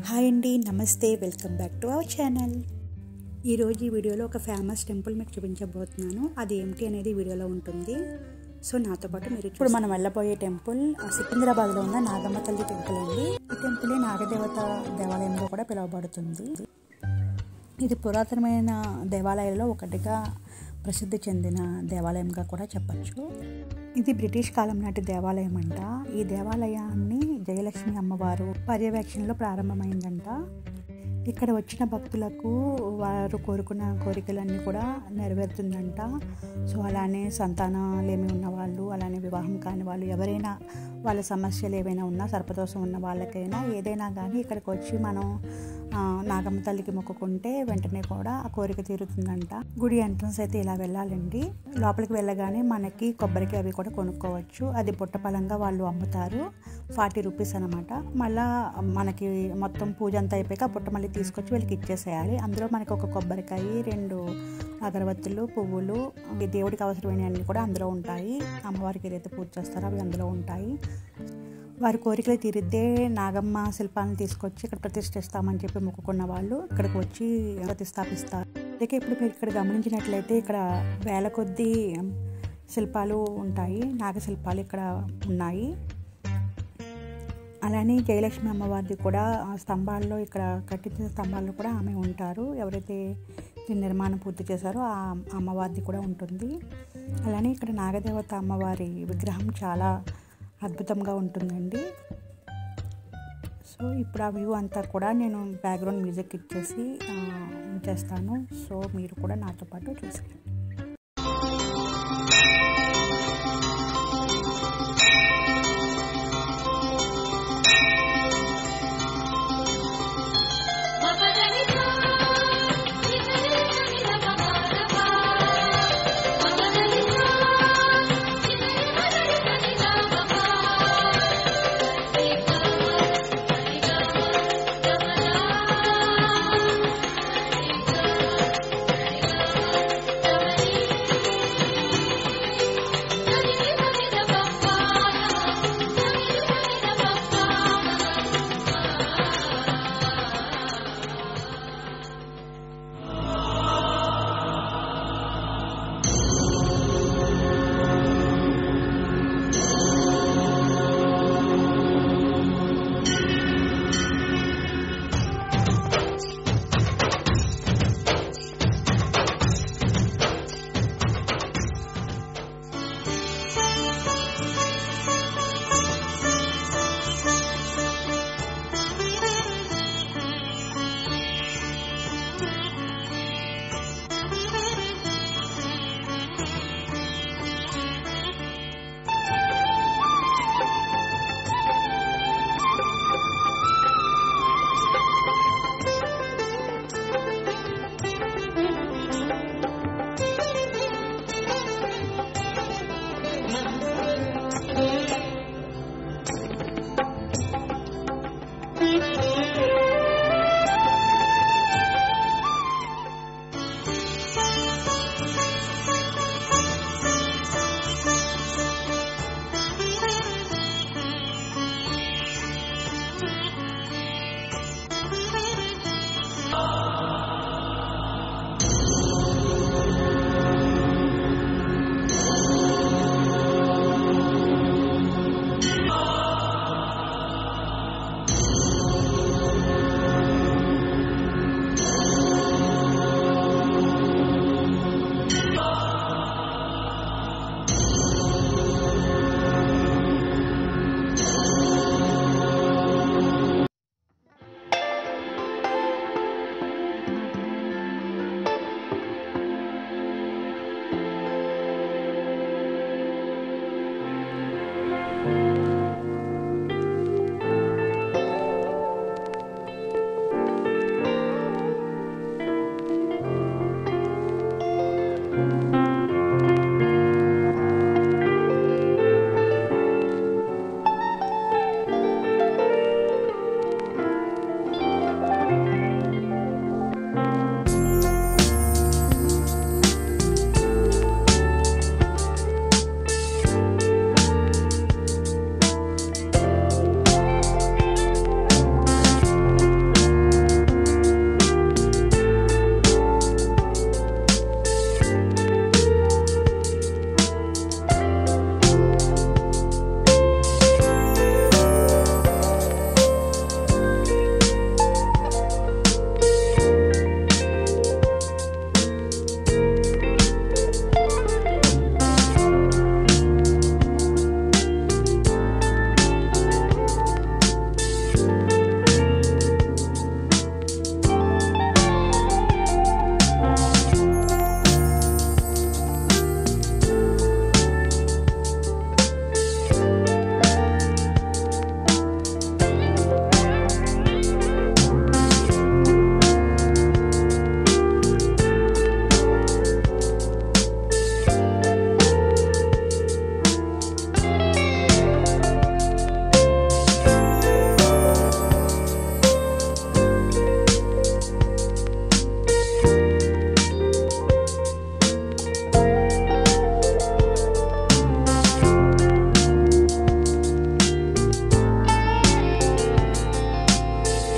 Hi అండి నమస్తే welcome back to our channel ఈరోజు ఈ వీడియోలో ఒక ఫేమస్ టెంపుల్ మీకు చూపించబోతున్నాను అది ఏమిటి అనేది వీడియోలో ఉంటుంది సో నాతో పాటు మీరు ఇప్పుడు మనం వెళ్ళబోయే టెంపుల్ ఆ సికింద్రాబాద్లో ఉన్న నాగమ్మ తల్లి టెంపుల్ అండి ఈ టెంపులే నాగదేవత దేవాలయంగా కూడా పిలువబడుతుంది ఇది పురాతనమైన దేవాలయాల్లో ఒకటిగా ప్రసిద్ధి చెందిన దేవాలయంగా కూడా చెప్పచ్చు ఇది బ్రిటిష్ కాలం నాటి దేవాలయం అంట ఈ దేవాలయాన్ని జయలక్ష్మి అమ్మవారు పర్యవేక్షణలో ప్రారంభమైందంట ఇక్కడ వచ్చిన భక్తులకు వారు కోరుకున్న కోరికలన్నీ కూడా నెరవేరుతుందంట సో అలానే సంతానాలేమి ఉన్న వాళ్ళు అలానే వివాహం కాని వాళ్ళు ఎవరైనా వాళ్ళ సమస్యలు ఏవైనా ఉన్నా సర్పదోషం ఉన్న వాళ్ళకైనా ఏదైనా కానీ ఇక్కడికి వచ్చి మనం ఆ, నాగమ్మ తల్లికి మొక్కుకుంటే వెంటనే కూడా ఆ కోరిక తీరుతుందంట గుడి ఎంట్రన్స్ అయితే ఇలా వెళ్ళాలండి లోపలికి వెళ్ళగానే మనకి కొబ్బరికి అవి కూడా కొనుక్కోవచ్చు అది పుట్టపలంగా వాళ్ళు అమ్ముతారు ఫార్టీ రూపీస్ అనమాట మళ్ళా మనకి మొత్తం పూజ అంతా అయిపోయాక ఆ పుట్ట మళ్ళీ తీసుకొచ్చి వీళ్ళకి ఇచ్చేసేయాలి అందులో మనకి ఒక కొబ్బరికాయ రెండు అగరబత్తులు పువ్వులు ఈ దేవుడికి అవసరమైనవన్నీ కూడా అందులో ఉంటాయి అమ్మవారికి ఏదైతే పూజ చేస్తారో అవి అందులో ఉంటాయి వారి కోరికలు తీరిద్దే నాగమ్మ శిల్పాలను తీసుకొచ్చి ఇక్కడ ప్రతిష్ఠిస్తామని చెప్పి మొక్కుకున్న వాళ్ళు ఇక్కడికి వచ్చి ప్రతిష్టాపిస్తారు అందుకే ఇప్పుడు మీరు ఇక్కడ గమనించినట్లయితే ఇక్కడ వేల కొద్దీ శిల్పాలు ఉంటాయి నాగశిల్పాలు ఇక్కడ ఉన్నాయి అలానే జయలక్ష్మి అమ్మవారిది కూడా ఆ స్తంభాల్లో ఇక్కడ కట్టించిన స్తంభాల్లో కూడా ఆమె ఉంటారు ఎవరైతే దీని నిర్మాణం పూర్తి చేశారో ఆ అమ్మవారిది కూడా ఉంటుంది అలానే ఇక్కడ నాగదేవత అమ్మవారి విగ్రహం చాలా అద్భుతంగా ఉంటుందండి సో ఇప్పుడు ఆ వ్యూ అంతా కూడా నేను బ్యాక్గ్రౌండ్ మ్యూజిక్ ఇచ్చేసి ఆ, ఉంచేస్తాను సో మీరు కూడా నాతో పాటు చూసుకోండి Thank you.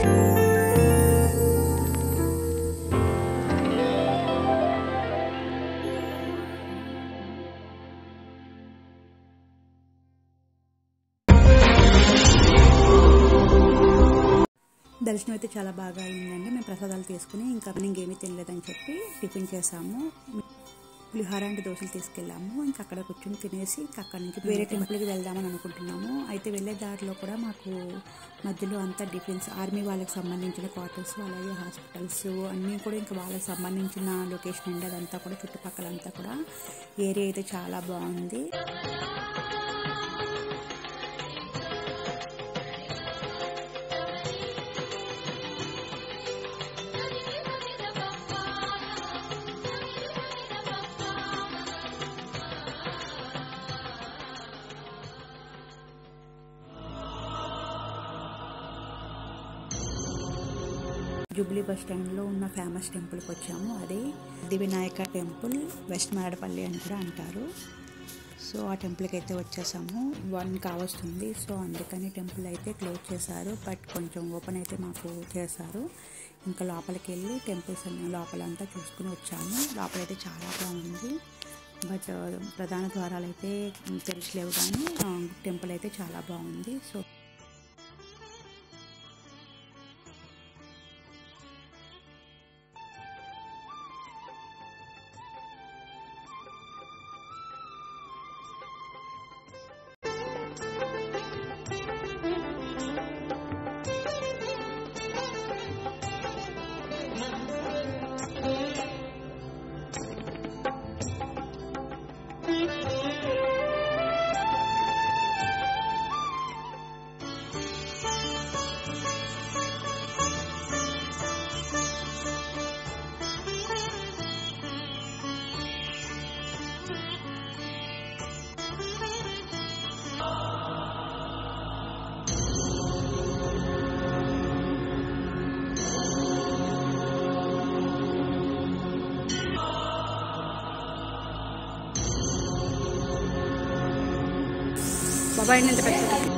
దర్శనం అయితే చాలా బాగా అయిందండి మేము ప్రసాదాలు తీసుకుని ఇంకా ఇంకేమీ తినలేదని చెప్పి టిఫిన్ చేసాము పులిహోర అంటే దోశలు తీసుకెళ్ళాము ఇంకా అక్కడ కూర్చొని తినేసి ఇంకా అక్కడ నుంచి వేరే టెంపుల్కి వెళ్దామని అనుకుంటున్నాము అయితే వెళ్ళే దారిలో కూడా మాకు మధ్యలో అంతా డిఫెన్స్ ఆర్మీ వాళ్ళకి సంబంధించిన క్వార్టర్స్ అలాగే హాస్పిటల్స్ అన్నీ కూడా ఇంకా వాళ్ళకి సంబంధించిన లొకేషన్ అండి అదంతా కూడా చుట్టుపక్కల అంతా కూడా ఏరియా అయితే చాలా బాగుంది జూబ్లీ బస్ స్టాండ్లో ఉన్న ఫేమస్ టెంపుల్కి వచ్చాము అదే the Vinayaka temple West Maredpally అని కూడా అంటారు సో ఆ టెంపుల్కి అయితే వచ్చేసాము వన్ కావస్తుంది సో అందుకని టెంపుల్ అయితే క్లోజ్ చేశారు బట్ కొంచెం ఓపెన్ అయితే మాకు చేశారు ఇంకా లోపలికి వెళ్ళి టెంపుల్స్ అన్ని లోపలంతా చూసుకుని వచ్చాము లోపలైతే చాలా బాగుంది బట్ ప్రధాన ద్వారాలు అయితే తెరిచలేవు కానీ టెంపుల్ అయితే చాలా బాగుంది సో బాబాయ్ ఎంత పెద్ద